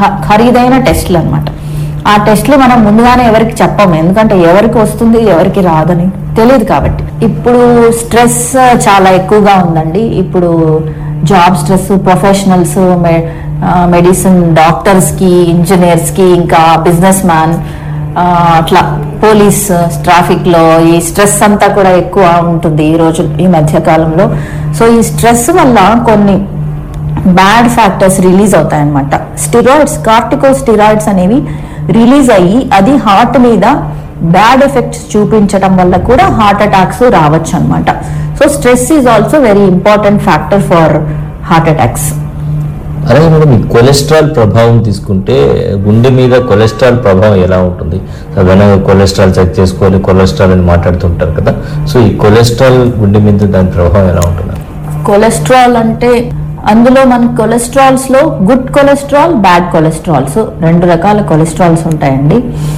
ఖ- ఖరీదైన టెస్ట్లు అన్నమాట ఆ టెస్ట్లు మనం ముందుగానే ఎవరికి చెప్పము ఎందుకంటే ఎవరికి వస్తుంది ఎవరికి రాదని తెలియదు కాబట్టి ఇప్పుడు స్ట్రెస్ చాలా ఎక్కువగా ఉందండి ఇప్పుడు job stress professionals medicine doctors కి ఇంజనీర్స్ కి ఇంకా బిజినెస్ మ్యాన్ అట్లా పోలీస్ ట్రాఫిక్ లో ఈ స్ట్రెస్ అంతా కూడా ఎక్కువ ఉంటుంది ఈ రోజు ఈ మధ్య కాలంలో సో ఈ స్ట్రెస్ వల్ల కొన్ని బ్యాడ్ ఫ్యాక్టర్స్ రిలీజ్ అవుతాయి అనమాట స్టిరాయిడ్స్ కార్టికో స్టిరాయిడ్స్ అనేవి రిలీజ్ అయ్యి అది హార్ట్ మీద బ్యాడ్ ఎఫెక్ట్స్ చూపించడం వల్ల కూడా హార్ట్ అటాక్స్ రావచ్చు అనమాట so stress is also very important factor for heart attacks అలాగే మేడం ఈ కొలెస్ట్రాల్ ప్రభావం తీసుకుంటే గుండె మీద కొలెస్ట్రాల్ ప్రభావం ఎలా ఉంటుంది సాధారణంగా కొలెస్ట్రాల్ చెక్ చేసుకోవాలి కొలెస్ట్రాల్ అని మాట్లాడుతుంటారు కదా సో ఈ కొలెస్ట్రాల్ గుండె మీద దాని ప్రభావం ఎలా ఉంటుంది కొలెస్ట్రాల్ అంటే అందులో మన కొలెస్ట్రాల్స్ లో గుడ్ కొలెస్ట్రాల్ బ్యాడ్ కొలెస్ట్రాల్స్ రెండు రకాల కొలెస్ట్రాల్స్ ఉంటాయండి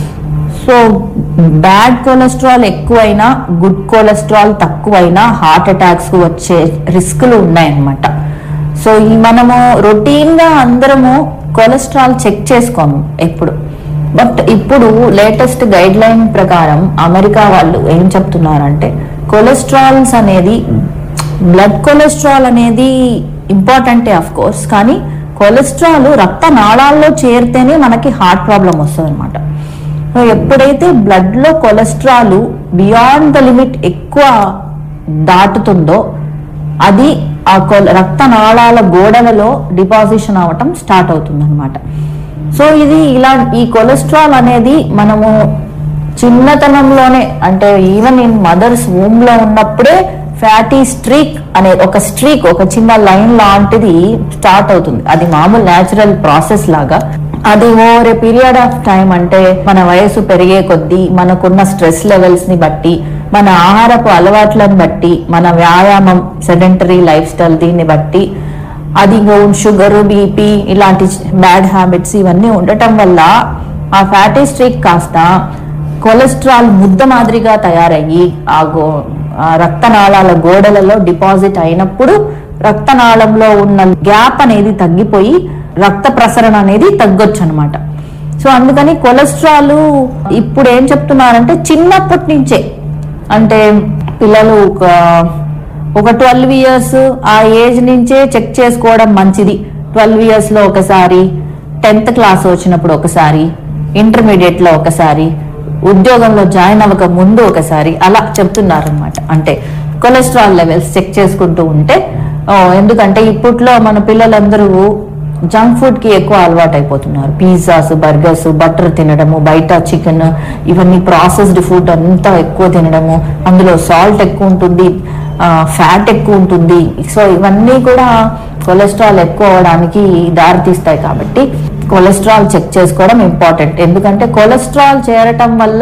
సో బ్యాడ్ కొలెస్ట్రాల్ ఎక్కువైనా గుడ్ కొలెస్ట్రాల్ తక్కువైనా హార్ట్ అటాక్స్ వచ్చే రిస్కులు ఉన్నాయన్నమాట సో ఈ మనము రొటీన్ గా అందరము కొలెస్ట్రాల్ చెక్ చేసుకోము ఎప్పుడు బట్ ఇప్పుడు లేటెస్ట్ గైడ్ లైన్ ప్రకారం అమెరికా వాళ్ళు ఏం చెప్తున్నారంటే కొలెస్ట్రాల్స్ అనేది బ్లడ్ కొలెస్ట్రాల్ అనేది ఇంపార్టెంటే ఆఫ్ కోర్స్ కానీ కొలెస్ట్రాల్ రక్త నాళాల్లో చేరితేనే మనకి హార్ట్ ప్రాబ్లం వస్తుంది అనమాట ఎప్పుడైతే బ్లడ్ లో కొలెస్ట్రాల్ బియాండ్ ద లిమిట్ ఎక్కువ దాటుతుందో అది ఆ కొల రక్త నాళాల గోడలలో డిపాజిషన్ అవటం స్టార్ట్ అవుతుంది సో ఇది ఇలా ఈ కొలెస్ట్రాల్ అనేది మనము చిన్నతనంలోనే అంటే ఈవెన్ ఇన్ మదర్స్ వూమ్ లో ఉన్నప్పుడే ఫ్యాటీ స్ట్రీక్ అనే ఒక స్ట్రీక్ ఒక చిన్న లైన్ లాంటిది స్టార్ట్ అవుతుంది అది మామూలు న్యాచురల్ ప్రాసెస్ లాగా అది over a period of time అంటే మన వయసు పెరిగే కొద్దీ మనకున్న స్ట్రెస్ లెవెల్స్ ని బట్టి మన ఆహారపు అలవాట్లను బట్టి మన వ్యాయామం సెడెంటరీ లైఫ్ స్టైల్ దీన్ని బట్టి అది షుగర్ బీపీ ఇలాంటి బ్యాడ్ హ్యాబిట్స్ ఇవన్నీ ఉండటం వల్ల ఆ ఫ్యాటీ స్ట్రీక్ కాస్త కొలెస్ట్రాల్ ముద్ద మాదిరిగా తయారయ్యి ఆ గో ఆ రక్తనాళాల గోడలలో డిపాజిట్ అయినప్పుడు రక్తనాళంలో ఉన్న గ్యాప్ అనేది తగ్గిపోయి రక్త ప్రసరణ అనేది తగ్గొచ్చు అనమాట సో అందుకని కొలెస్ట్రాల్ ఇప్పుడు ఏం చెప్తున్నారంటే చిన్నప్పటి నుంచే అంటే పిల్లలు ఒక ఒక ట్వెల్వ్ ఇయర్స్ ఆ ఏజ్ నుంచే చెక్ చేసుకోవడం మంచిది ట్వెల్వ్ ఇయర్స్ లో ఒకసారి టెన్త్ క్లాస్ వచ్చినప్పుడు ఒకసారి ఇంటర్మీడియట్ లో ఒకసారి ఉద్యోగంలో జాయిన్ అవ్వక ముందు ఒకసారి అలా చెప్తున్నారు అనమాట అంటే కొలెస్ట్రాల్ లెవెల్స్ చెక్ చేసుకుంటూ ఉంటే ఓ, ఎందుకంటే ఇప్పట్లో మన పిల్లలందరూ జంక్ ఫుడ్ కి ఎక్కువ అలవాటు అయిపోతున్నారు పిజ్జాస్ బర్గర్స్ బటర్ తినడము బయట చికెన్ ఇవన్నీ ప్రాసెస్డ్ ఫుడ్ అంతా ఎక్కువ తినడము అందులో సాల్ట్ ఎక్కువ ఉంటుంది ఫ్యాట్ ఎక్కువ ఉంటుంది సో ఇవన్నీ కూడా కొలెస్ట్రాల్ ఎక్కువ అవడానికి దారితీస్తాయి కాబట్టి కొలెస్ట్రాల్ చెక్ చేసుకోవడం ఇంపార్టెంట్ ఎందుకంటే కొలెస్ట్రాల్ చేరటం వల్ల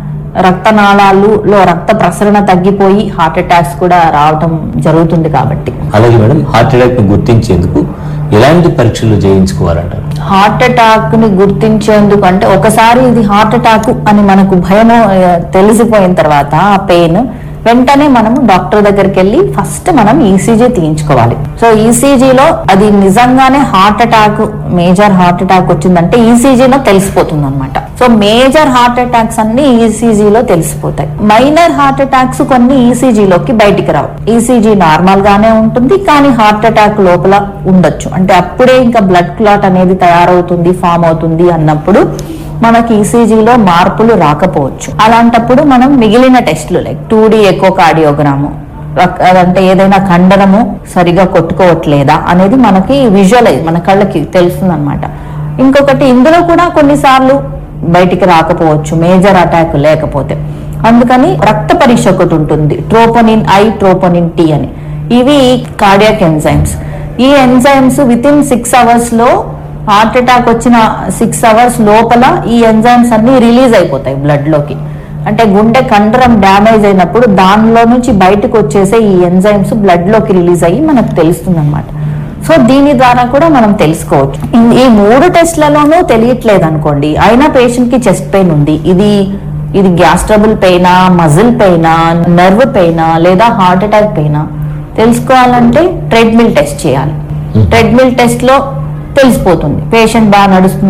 రక్తనాళాలులో రక్త ప్రసరణ తగ్గిపోయి హార్ట్ అటాక్స్ కూడా రావటం జరుగుతుంది కాబట్టి అలాగే మేడం హార్ట్ అటాక్ ని గుర్తించేందుకు ఎలాంటి పరీక్షలు చేయించుకోవాలంటారు హార్ట్ అటాక్ ని గుర్తించేందుకు అంటే ఒకసారి ఇది హార్ట్ అటాక్ అని మనకు భయము ఆ, తెలిసిపోయిన తర్వాత ఆ పెయిన్ వెంటనే మనము డాక్టర్ దగ్గరికి వెళ్ళి ఫస్ట్ మనం ఈసీజీ తీయించుకోవాలి సో ఈసీజీలో అది నిజంగానే heart attack major heart attack వచ్చిందంటే ఈసీజీలో తెలిసిపోతుంది అనమాట సో మేజర్ హార్ట్ అటాక్స్ అన్ని ఈసీజీలో తెలిసిపోతాయి మైనర్ హార్ట్ అటాక్స్ కొన్ని ఈసీజీలోకి బయటికి రావు ఈసీజీ నార్మల్ గానే ఉంటుంది కానీ హార్ట్ అటాక్ లోపల ఉండొచ్చు అంటే అప్పుడే ఇంకా బ్లడ్ క్లాట్ అనేది తయారవుతుంది ఫామ్ అవుతుంది అన్నప్పుడు మనకి ఈసీజీలో మార్పులు రాకపోవచ్చు అలాంటప్పుడు మనం మిగిలిన టెస్టులు like two D echocardiogram అదంటే ఏదైనా కండరము సరిగా కొట్టుకోవట్లేదా అనేది మనకి విజువలైజ్ మన కళ్ళకి తెలుస్తుంది అనమాట ఇంకొకటి ఇందులో కూడా కొన్నిసార్లు బయటికి రాకపోవచ్చు మేజర్ అటాక్ లేకపోతే అందుకని రక్త పరీక్ష ఒకటి ఉంటుంది ట్రోపోనిన్ ఐ ట్రోపోనిన్ టీ అని ఇవి కార్డియాక్ ఎంజైమ్స్ ఈ enzymes within six hours లో హార్ట్ అటాక్ వచ్చిన సిక్స్ అవర్స్ లోపల ఈ ఎంజైమ్స్ అన్ని రిలీజ్ అయిపోతాయి బ్లడ్ లోకి అంటే గుండె కండరం డ్యామేజ్ అయినప్పుడు దానిలో నుంచి బయటకు వచ్చేసే ఈ ఎంజైమ్స్ బ్లడ్ లోకి రిలీజ్ అయ్యి మనకు తెలుస్తుంది అనమాట సో దీని ద్వారా కూడా మనం తెలుసుకోవచ్చు ఇన్- ఈ మూడు టెస్ట్లలోనూ తెలియట్లేదు అనుకోండి అయినా పేషెంట్ కి చెస్ట్ పెయిన్ ఉంది ఇది ఇది గ్యాస్ ట్రబుల్ పెయినా మజిల్ పెయినా నర్వ్ పెయినా లేదా హార్ట్ అటాక్ పెయినా తెలుసుకోవాలంటే ట్రెడ్మిల్ టెస్ట్ చేయాలి ట్రెడ్మిల్ టెస్ట్ లో తెలిసిపోతుంది పేషెంట్ బాగా నడుస్తుంది